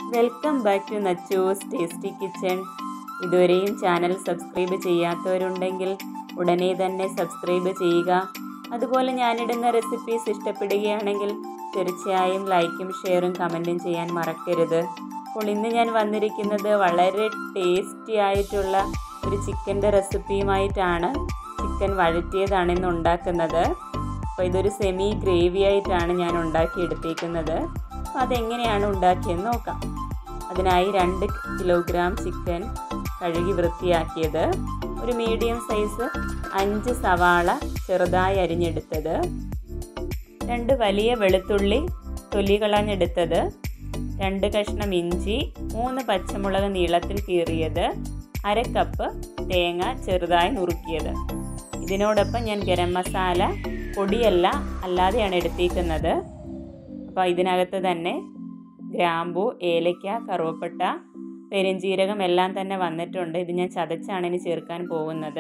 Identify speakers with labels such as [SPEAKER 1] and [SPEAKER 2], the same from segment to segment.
[SPEAKER 1] welcome back to Nachus tasty kitchen ഇതുവരെയും channel subscribe ചെയ്യാത്തവരുണ്ടെങ്കിൽ ഉടനെ തന്നെ സബ്സ്ക്രൈബ് ചെയ്യുക അതുപോലെ ഞാനിടുന്ന റെസിപ്പീസ് ഇഷ്ടപ്പെടുകയാണെങ്കിൽ തീർച്ചയായും ലൈക്കും ഷെയറും കമൻറ്റും ചെയ്യാൻ മറക്കരുത് അപ്പോൾ ഇന്ന് ഞാൻ വന്നിരിക്കുന്നത് വളരെ ടേസ്റ്റി ആയിട്ടുള്ള ഒരു ചിക്കൻ്റെ റെസിപ്പിയുമായിട്ടാണ് ചിക്കൻ വഴറ്റിയതാണ് ഇന്ന് ഉണ്ടാക്കുന്നത് അപ്പോൾ ഇതൊരു സെമി ഗ്രേവി ആയിട്ടാണ് ഞാൻ ഉണ്ടാക്കിയെടുത്തേക്കുന്നത് അപ്പോൾ അതെങ്ങനെയാണ് ഉണ്ടാക്കിയെന്ന് നോക്കാം അതിനായി രണ്ട് കിലോഗ്രാം ചിക്കൻ കഴുകി വൃത്തിയാക്കിയത് ഒരു മീഡിയം സൈസ് അഞ്ച് സവാള ചെറുതായി അരിഞ്ഞെടുത്തത് രണ്ട് വലിയ വെളുത്തുള്ളി തൊലി കളഞ്ഞെടുത്തത് രണ്ട് കഷ്ണം ഇഞ്ചി മൂന്ന് പച്ചമുളക് നീളത്തിൽ കീറിയത് അര കപ്പ് തേങ്ങ ചെറുതായി നുറുക്കിയത് ഇതിനോടൊപ്പം ഞാൻ ഗരം മസാല പൊടിയല്ല അല്ലാതെയാണ് എടുത്തേക്കുന്നത് അപ്പോൾ ഇതിനകത്ത് തന്നെ ഗ്രാമ്പു ഏലയ്ക്ക കറുവപ്പട്ട പെരുംജീരകം എല്ലാം തന്നെ വന്നിട്ടുണ്ട് ഇത് ഞാൻ ചതച്ചാണ് ഇനി ചേർക്കാൻ പോകുന്നത്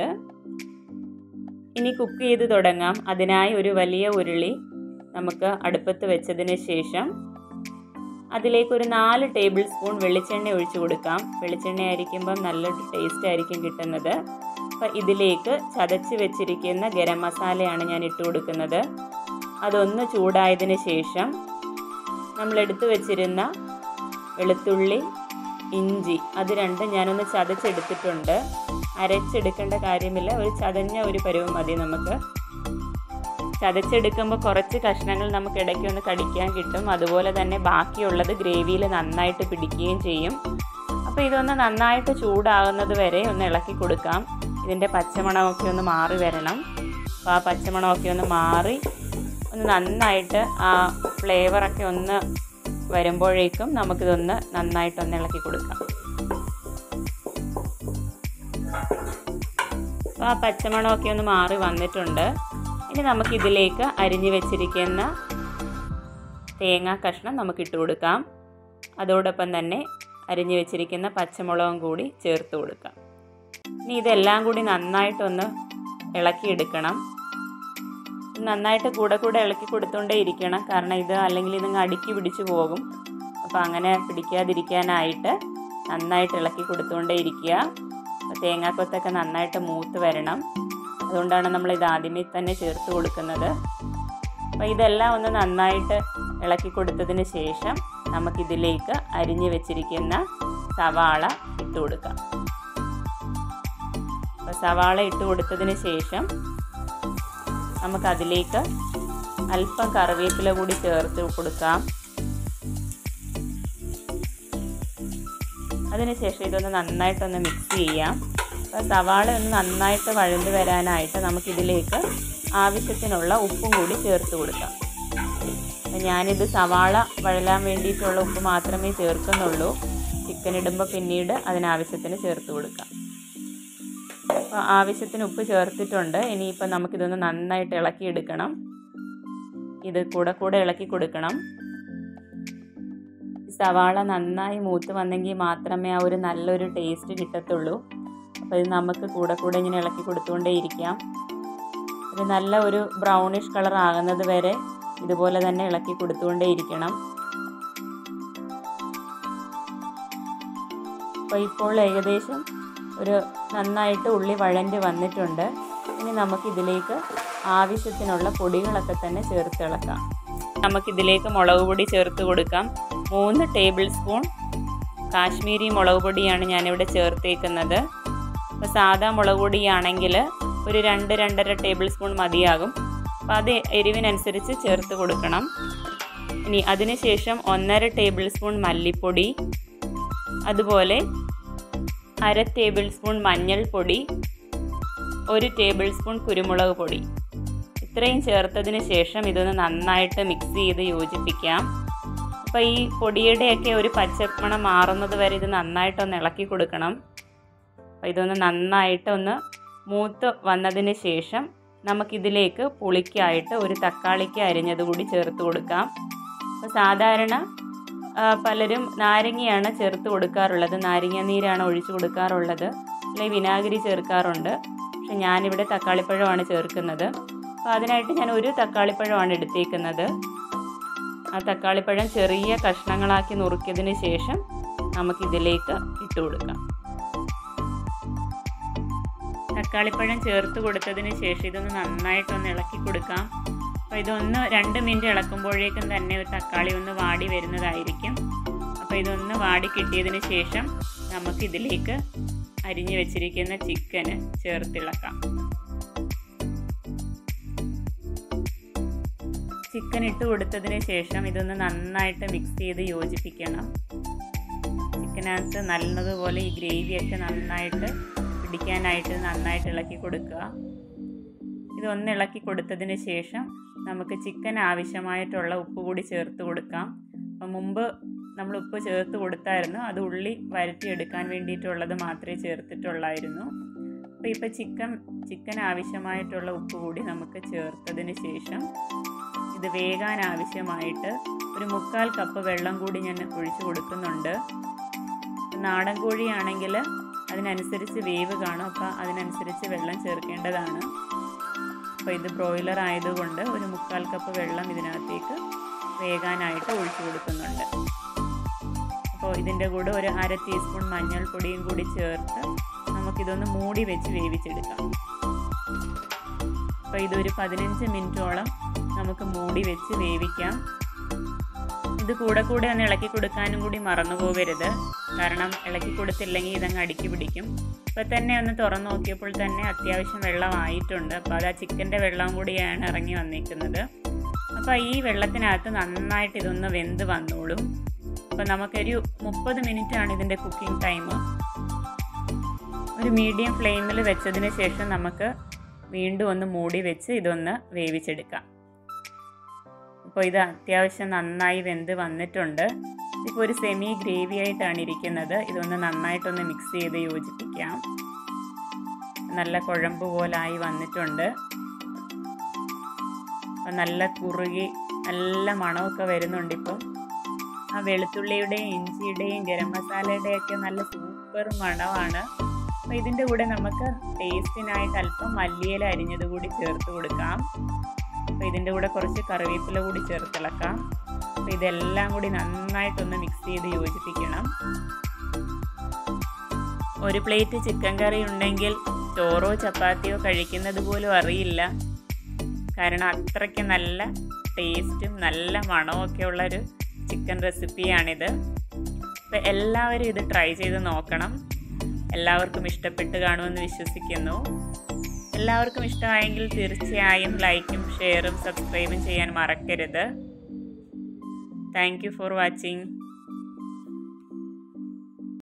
[SPEAKER 1] ഇനി കുക്ക് ചെയ്ത് തുടങ്ങാം അതിനായി ഒരു വലിയ ഉരുളി നമുക്ക് അടുപ്പത്ത് വെച്ചതിന് ശേഷം അതിലേക്ക് ഒരു നാല് ടേബിൾ സ്പൂൺ വെളിച്ചെണ്ണ ഒഴിച്ചു കൊടുക്കാം വെളിച്ചെണ്ണ ആയിരിക്കുമ്പം നല്ലൊരു ടേസ്റ്റ് ആയിരിക്കും കിട്ടുന്നത് അപ്പം ഇതിലേക്ക് ചതച്ച് വെച്ചിരിക്കുന്ന ഗരം മസാലയാണ് ഞാൻ ഇട്ട് കൊടുക്കുന്നത് അതൊന്ന് ചൂടായതിന് ശേഷം നമ്മൾ എടുത്തു വെച്ചിരുന്ന വെളുത്തുള്ളി ഇഞ്ചി അത് രണ്ടും ഞാനൊന്ന് ചതച്ചെടുത്തിട്ടുണ്ട് അരച്ചെടുക്കേണ്ട കാര്യമില്ല ഒരു ചതഞ്ഞ ഒരു പരുവം മതി നമുക്ക് ചതച്ചെടുക്കുമ്പോൾ കുറച്ച് കഷ്ണങ്ങൾ നമുക്ക് ഇടയ്ക്ക് ഒന്ന് കടിക്കാൻ കിട്ടും അതുപോലെ തന്നെ ബാക്കിയുള്ളത് ഗ്രേവിയിൽ നന്നായിട്ട് പിടിക്കുകയും ചെയ്യും അപ്പോൾ ഇതൊന്ന് നന്നായിട്ട് ചൂടാകുന്നത് വരെ ഒന്ന് ഇളക്കി കൊടുക്കാം ഇതിൻ്റെ പച്ചമണമൊക്കെ ഒന്ന് മാറി വരണം അപ്പോൾ ആ പച്ചമണമൊക്കെ ഒന്ന് മാറി ഒന്ന് നന്നായിട്ട് ആ ഫ്ലേവറൊക്കെ ഒന്ന് വരുമ്പോഴേക്കും നമുക്കിതൊന്ന് നന്നായിട്ടൊന്ന് ഇളക്കി കൊടുക്കാം അപ്പോൾ ആ പച്ചമണമൊക്കെ ഒന്ന് മാറി വന്നിട്ടുണ്ട് ഇനി നമുക്കിതിലേക്ക് അരിഞ്ഞു വെച്ചിരിക്കുന്ന തേങ്ങാ കഷ്ണം നമുക്ക് ഇട്ട് കൊടുക്കാം അതോടൊപ്പം തന്നെ അരിഞ്ഞു വെച്ചിരിക്കുന്ന പച്ചമുളകും കൂടി ചേർത്ത് കൊടുക്കാം ഇനി ഇതെല്ലാം കൂടി നന്നായിട്ടൊന്ന് ഇളക്കിയെടുക്കണം നന്നായിട്ട് കൂടെ കൂടെ ഇളക്കി കൊടുത്തുകൊണ്ടേ ഇരിക്കണം കാരണം ഇത് അല്ലെങ്കിൽ ഇതങ്ങ് അടുക്കി പിടിച്ചു പോകും അപ്പോൾ അങ്ങനെ പിടിക്കാതിരിക്കാനായിട്ട് നന്നായിട്ട് ഇളക്കി കൊടുത്തുകൊണ്ടേ ഇരിക്കുക തേങ്ങാക്കൊത്തൊക്കെ നന്നായിട്ട് മൂത്ത് വരണം അതുകൊണ്ടാണ് നമ്മൾ ഇത് ആദ്യമേ തന്നെ ചേർത്ത് കൊടുക്കുന്നത് അപ്പോൾ ഇതെല്ലാം ഒന്ന് നന്നായിട്ട് ഇളക്കി കൊടുത്തതിന് ശേഷം നമുക്കിതിലേക്ക് അരിഞ്ഞു വെച്ചിരിക്കുന്ന സവാള ഇട്ട് കൊടുക്കാം അപ്പോൾ സവാള ഇട്ട് കൊടുത്തതിന് ശേഷം നമുക്കതിലേക്ക് അല്പം കറിവേപ്പില കൂടി ചേർത്ത് കൊടുക്കാം അതിനുശേഷം ഇതൊന്ന് നന്നായിട്ടൊന്ന് മിക്സ് ചെയ്യാം അപ്പോൾ സവാള ഒന്ന് നന്നായിട്ട് വഴந்து വരാനായിട്ട് നമുക്കിതിലേക്ക് ആവശ്യത്തിനുള്ള ഉപ്പും കൂടി ചേർത്ത് കൊടുക്കാം ഞാനിത് സവാള വഴലാൻ വേണ്ടിയിട്ടുള്ള ഉപ്പ് മാത്രമേ ചേർക്കുന്നുള്ളൂ ചിക്കൻ ഇടുമ്പോൾ പിന്നീട് അതിനാവശ്യത്തിന് ചേർത്ത് കൊടുക്കാം അപ്പോൾ ആവശ്യത്തിന് ഉപ്പ് ചേർത്തിട്ടുണ്ട് ഇനിയിപ്പോൾ നമുക്കിതൊന്ന് നന്നായിട്ട് ഇളക്കിയെടുക്കണം ഇത് കൂടെ കൂടെ ഇളക്കി കൊടുക്കണം സവാള നന്നായി മൂത്ത് വന്നെങ്കിൽ മാത്രമേ ആ ഒരു നല്ലൊരു ടേസ്റ്റ് കിട്ടത്തുള്ളൂ അപ്പോൾ ഇത് നമുക്ക് കൂടെ കൂടെ ഇങ്ങനെ ഇളക്കി കൊടുത്തുകൊണ്ടേ ഇരിക്കാം ഒരു നല്ല ഒരു ബ്രൗണിഷ് കളർ ആകുന്നത് വരെ ഇതുപോലെ തന്നെ ഇളക്കി കൊടുത്തുകൊണ്ടേ ഇരിക്കണം അപ്പോൾ ഇപ്പോൾ ഏകദേശം ഒരു നന്നായിട്ട് ഉള്ളി വഴണ്ട് വന്നിട്ടുണ്ട് ഇനി നമുക്കിതിലേക്ക് ആവശ്യത്തിനുള്ള പൊടികളൊക്കെ തന്നെ ചേർത്ത് ഇളക്കാം നമുക്കിതിലേക്ക് മുളക് പൊടി ചേർത്ത് കൊടുക്കാം മൂന്ന് ടേബിൾ സ്പൂൺ കാശ്മീരി മുളക് പൊടിയാണ് ഞാനിവിടെ ചേർത്തേക്കുന്നത് അപ്പോൾ സാധാ മുളക് പൊടിയാണെങ്കിൽ ഒരു രണ്ട് രണ്ടര ടേബിൾ സ്പൂൺ മതിയാകും അപ്പോൾ അത് എരിവിനനുസരിച്ച് ചേർത്ത് കൊടുക്കണം ഇനി അതിനുശേഷം ഒന്നര ടേബിൾ സ്പൂൺ മല്ലിപ്പൊടി അതുപോലെ അര ടേബിൾ സ്പൂൺ മഞ്ഞൾപ്പൊടി ഒരു ടേബിൾ സ്പൂൺ കുരുമുളക് പൊടി ഇത്രയും ചേർത്തതിന് ശേഷം ഇതൊന്ന് നന്നായിട്ട് മിക്സ് ചെയ്ത് യോജിപ്പിക്കാം അപ്പോൾ ഈ പൊടിയുടെയൊക്കെ ഒരു പച്ചമണം മാറുന്നത് വരെ ഇത് നന്നായിട്ടൊന്ന് ഇളക്കി കൊടുക്കണം അപ്പോൾ ഇതൊന്ന് നന്നായിട്ട് ഒന്ന് മൂത്ത് വന്നതിന് ശേഷം നമുക്കിതിലേക്ക് പുളിക്കായിട്ട് ഒരു തക്കാളിക്ക് അരിഞ്ഞത് കൂടി ചേർത്ത് കൊടുക്കാം അപ്പോൾ സാധാരണ പലരും നാരങ്ങയാണ് ചേർത്ത് കൊടുക്കാറുള്ളത് നാരങ്ങ നീരാണ് ഒഴിച്ചു കൊടുക്കാറുള്ളത് അല്ലെങ്കിൽ വിനാഗിരി ചേർക്കാറുണ്ട് പക്ഷെ ഞാനിവിടെ തക്കാളിപ്പഴമാണ് ചേർക്കുന്നത് അപ്പോൾ അതിനായിട്ട് ഞാൻ ഒരു തക്കാളിപ്പഴമാണ് എടുത്തേക്കുന്നത് ആ തക്കാളിപ്പഴം ചെറിയ കഷ്ണങ്ങളാക്കി നുറുക്കിയതിന് ശേഷം നമുക്കിതിലേക്ക് ഇട്ട് കൊടുക്കാം തക്കാളിപ്പഴം ചേർത്ത് കൊടുത്തതിന് ശേഷം ഇതൊന്ന് നന്നായിട്ടൊന്ന് ഇളക്കി കൊടുക്കാം അപ്പോൾ ഇതൊന്ന് രണ്ട് മിനിറ്റ് ഇളക്കുമ്പോഴേക്കും തന്നെ ഒരു തക്കാളി ഒന്ന് വാടി വരുന്നതായിരിക്കും അപ്പോൾ ഇതൊന്ന് വാടി കിട്ടിയതിന് ശേഷം നമുക്കിതിലേക്ക് അരിഞ്ഞു വെച്ചിരിക്കുന്ന ചിക്കന് ചേർത്തിളക്കാം ചിക്കൻ ഇട്ട് കൊടുത്തതിന് ശേഷം ഇതൊന്ന് നന്നായിട്ട് മിക്സ് ചെയ്ത് യോജിപ്പിക്കണം ചിക്കനകത്ത് നല്ലതുപോലെ ഈ ഗ്രേവിയൊക്കെ നന്നായിട്ട് പിടിക്കാനായിട്ട് നന്നായിട്ട് ഇളക്കി കൊടുക്കുക ഇതൊന്ന് ഇളക്കി കൊടുത്തതിന് ശേഷം നമുക്ക് ചിക്കൻ ആവശ്യമായിട്ടുള്ള ഉപ്പ് കൂടി ചേർത്ത് കൊടുക്കാം അപ്പം മുമ്പ് നമ്മൾ ഉപ്പ് ചേർത്ത് കൊടുത്തായിരുന്നു അത് ഉള്ളി വരട്ടിയെടുക്കാൻ വേണ്ടിയിട്ടുള്ളത് മാത്രമേ ചേർത്തിട്ടുള്ളായിരുന്നു അപ്പോൾ ഇപ്പോൾ ചിക്കൻ ചിക്കൻ ആവശ്യമായിട്ടുള്ള ഉപ്പ് കൂടി നമുക്ക് ചേർത്തതിന് ശേഷം ഇത് വേകാൻ ആവശ്യമായിട്ട് ഒരു മുക്കാൽ കപ്പ് വെള്ളം കൂടി ഞാൻ ഒഴിച്ചു കൊടുക്കുന്നുണ്ട് നാടൻ കോഴിയാണെങ്കിൽ അതിനനുസരിച്ച് വേവ് കാണും അപ്പോൾ അതിനനുസരിച്ച് വെള്ളം ചേർക്കേണ്ടതാണ് അപ്പോൾ ഇത് ബ്രോയിലർ ആയതുകൊണ്ട് ഒരു മുക്കാൽ കപ്പ് വെള്ളം ഇതിനകത്തേക്ക് വേകാനായിട്ട് ഒഴിച്ചു കൊടുക്കുന്നുണ്ട് അപ്പോൾ ഇതിൻ്റെ കൂടെ ഒരു അര ടീസ്പൂൺ മഞ്ഞൾപ്പൊടിയും കൂടി ചേർത്ത് നമുക്കിതൊന്ന് മൂടി വെച്ച് വേവിച്ചെടുക്കാം അപ്പോൾ ഇതൊരു പതിനഞ്ച് മിനിറ്റോളം നമുക്ക് മൂടി വെച്ച് വേവിക്കാം ഇത് കൂടെ കൂടെ ഒന്ന് ഇളക്കി കൊടുക്കാനും കൂടി മറന്നു പോകരുത് കാരണം ഇളക്കി കൊടുത്തില്ലെങ്കിൽ ഇതങ്ങ് അടുക്കി പിടിക്കും ഇപ്പം തന്നെ ഒന്ന് തുറന്നു നോക്കിയപ്പോൾ തന്നെ അത്യാവശ്യം വെള്ളമായിട്ടുണ്ട് അപ്പോൾ അത് ആ ചിക്കൻ്റെ വെള്ളം കൂടിയാണ് ഇറങ്ങി വന്നിരിക്കുന്നത് അപ്പോൾ ഈ വെള്ളത്തിനകത്ത് നന്നായിട്ട് ഇതൊന്ന് വെന്ത് വന്നോളും അപ്പോൾ നമുക്കൊരു മുപ്പത് മിനിറ്റാണ് ഇതിൻ്റെ കുക്കിംഗ് ടൈം ഒരു മീഡിയം ഫ്ലെയിമിൽ വെച്ചതിന് ശേഷം നമുക്ക് വീണ്ടും ഒന്ന് മൂടി വെച്ച് ഇതൊന്ന് വേവിച്ചെടുക്കാം അപ്പോൾ ഇത് അത്യാവശ്യം നന്നായി വെന്ത് വന്നിട്ടുണ്ട് ഇപ്പോൾ ഒരു സെമി ഗ്രേവി ആയിട്ടാണ് ഇരിക്കുന്നത് ഇതൊന്ന് നന്നായിട്ടൊന്ന് മിക്സ് ചെയ്ത് യോജിപ്പിക്കാം നല്ല കുഴമ്പ് പോലായി വന്നിട്ടുണ്ട് അപ്പം നല്ല കുറുകി നല്ല മണമൊക്കെ വരുന്നുണ്ട് ഇപ്പം ആ വെളുത്തുള്ളിയുടെയും ഇഞ്ചിയുടെയും ഗരം മസാലയുടെയും ഒക്കെ നല്ല സൂപ്പർ മണമാണ് അപ്പോൾ ഇതിൻ്റെ കൂടെ നമുക്ക് ടേസ്റ്റിനായിട്ട് അല്പം മല്ലിയില അരിഞ്ഞത് കൂടി ചേർത്ത് കൊടുക്കാം അപ്പോൾ ഇതിൻ്റെ കൂടെ കുറച്ച് കറിവേപ്പില കൂടി ചേർത്തിളക്കാം അപ്പോൾ ഇതെല്ലാം കൂടി നന്നായിട്ടൊന്ന് മിക്സ് ചെയ്ത് യോജിപ്പിക്കണം ഒരു പ്ലേറ്റ് ചിക്കൻ കറി ഉണ്ടെങ്കിൽ ചോറോ ചപ്പാത്തിയോ കഴിക്കുന്നത് പോലും അറിയില്ല കാരണം അത്രയ്ക്ക് നല്ല ടേസ്റ്റും നല്ല മണമൊക്കെ ഉള്ളൊരു ചിക്കൻ റെസിപ്പിയാണിത് അപ്പോൾ എല്ലാവരും ഇത് ട്രൈ ചെയ്ത് നോക്കണം എല്ലാവർക്കും ഇഷ്ടപ്പെട്ട് കാണുമെന്ന് വിശ്വസിക്കുന്നു എല്ലാവർക്കും ഇഷ്ടമായെങ്കിൽ തീർച്ചയായും ലൈക്കും ഷെയറും സബ്സ്ക്രൈബും ചെയ്യാൻ മറക്കരുത് താങ്ക് യു ഫോർ വാച്ചിങ്